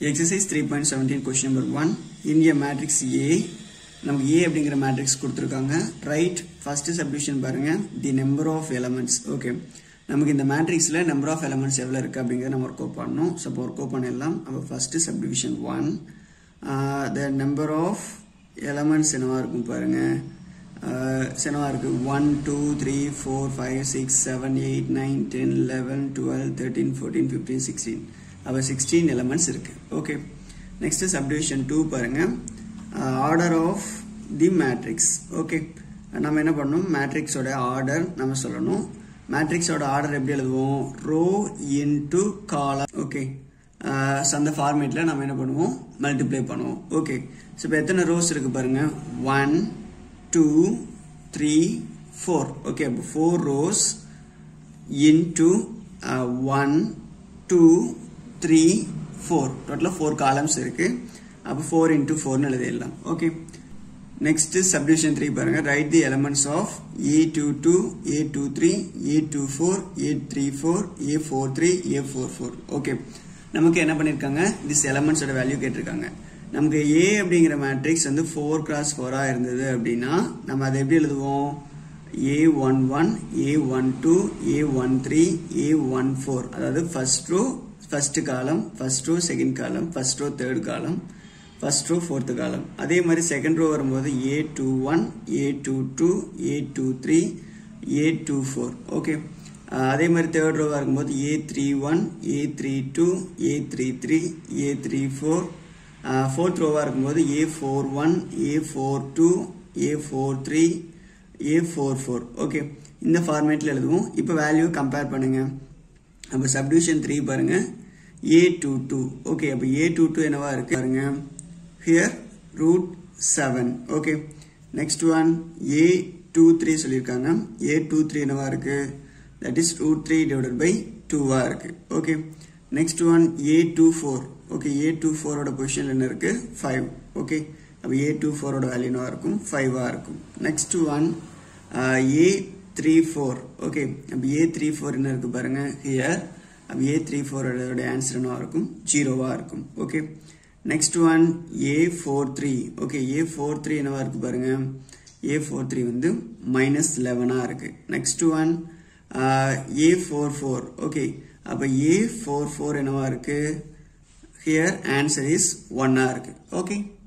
exercise three point seventeen question number one இந்திய matrix A நமக்கு A அப்படிங்கிற matrix கொடுத்துருக்காங்க ரைட் ஃபர்ஸ்ட் சப்டிவிஷன் பாருங்க the number of elements okay நமக்கு இந்த மேட்ரிக்ஸில் நம்பர் ஆஃப் எலமெண்ட்ஸ் எவ்வளோ இருக்குது அப்படிங்கிறத நம்ம ஒர்க் அவுட் பண்ணணும் ஸோ அப்போ ஒர்க் அவுட் பண்ணிடலாம் அப்போ first subdivision one the number of elements என்னவா இருக்கும் பாருங்க என்னவா இருக்கு one two three four five six seven eight nine ten eleven twelve thirteen fourteen fifteen sixteen அப்போ சிக்ஸ்டீன் எலமெண்ட்ஸ் இருக்கு ஓகே நெக்ஸ்ட் சப்டிவிஷன் டூ பாருங்க order of the matrix okay நம்ம என்ன பண்ணணும் மேட்ரிக்ஸோட ஆர்டர் நம்ம சொல்லணும் மேட்ரிக்ஸோட ஆர்டர் எப்படி எழுதுவோம் ரோ இன்டு காலம் ஓகே அந்த ஃபார்மேட்டில் நம்ம என்ன பண்ணுவோம் மல்டிப்ளை பண்ணுவோம் ஓகே ஸோ இப்போ எத்தனை ரோஸ் இருக்கு பாருங்க one two three four okay அப்போ four rows into one two three four டோட்டலாக ஃபோர் காலம்ஸ் இருக்கு அப்போ ஃபோர் இன்டூ ஃபோர்னு எழுதிடலாம் ஓகே நெக்ஸ்ட் சப்டிவிஷன் த்ரீ பாருங்க right the elements of A two two A two three A two four A three four A four three A four four okay நமக்கு என்ன பண்ணியிருக்காங்க this எலமெண்ட்ஸோட value கேட்டிருக்காங்க நமக்கு A அப்படிங்கிற matrix வந்து four cross ஃபோராக இருந்தது அப்படின்னா நம்ம அதை எப்படி எழுதுவோம் A one one A one two A one three A one four அதாவது first row first column first row second column first row third column first row fourth column அதே மாதிரி செகண்ட் ரோ வரும்போது A two one A two two A two three A two four okay அதே மாதிரி third ரோவாக இருக்கும்போது A three one A three two A three three A three four fourth ரோவாக இருக்கும்போது A four one A four two A four three A four four okay இந்த ஃபார்மேட்டில் எழுதுவோம் இப்போ value compare பண்ணுங்க அப்போ சப்டிவிஷன் த்ரீ பாருங்க ஏ டூ டூ ஓகே அப்போ ஏ two two என்னவா இருக்கு பாருங்க here root seven okay next one A two three சொல்லியிருக்காங்க ஏ டூ த்ரீ என்னவா இருக்கு that is root three divided by டூவா இருக்கு okay next one A two four okay A two ஃபோரோட பொசிஷன் என்ன இருக்கு ஃபைவ் ஓகே அப்போ ஏ டூ ஃபோரோட வேல்யூ என்னவா இருக்கும் ஃபைவா இருக்கும் next one A three four okay அப்போ ஏ த்ரீ ஃபோர் என்ன இருக்கு பாருங்க ஹியர் அப்போ ஏ த்ரீ ஃபோரோட ஆன்சர் என்னவா இருக்கும் ஜீரோவா இருக்கும் okay next one A four three okay A four three என்னவா இருக்கு பாருங்க ஏ ஃபோர் த்ரீ வந்து மைனஸ் லெவனாக இருக்கு next one A four four okay அப்போ ஏ ஃபோர் ஃபோர் என்னவா இருக்கு ஹியர் ஆன்சர் இஸ் ஒன்னா இருக்கு ஓகே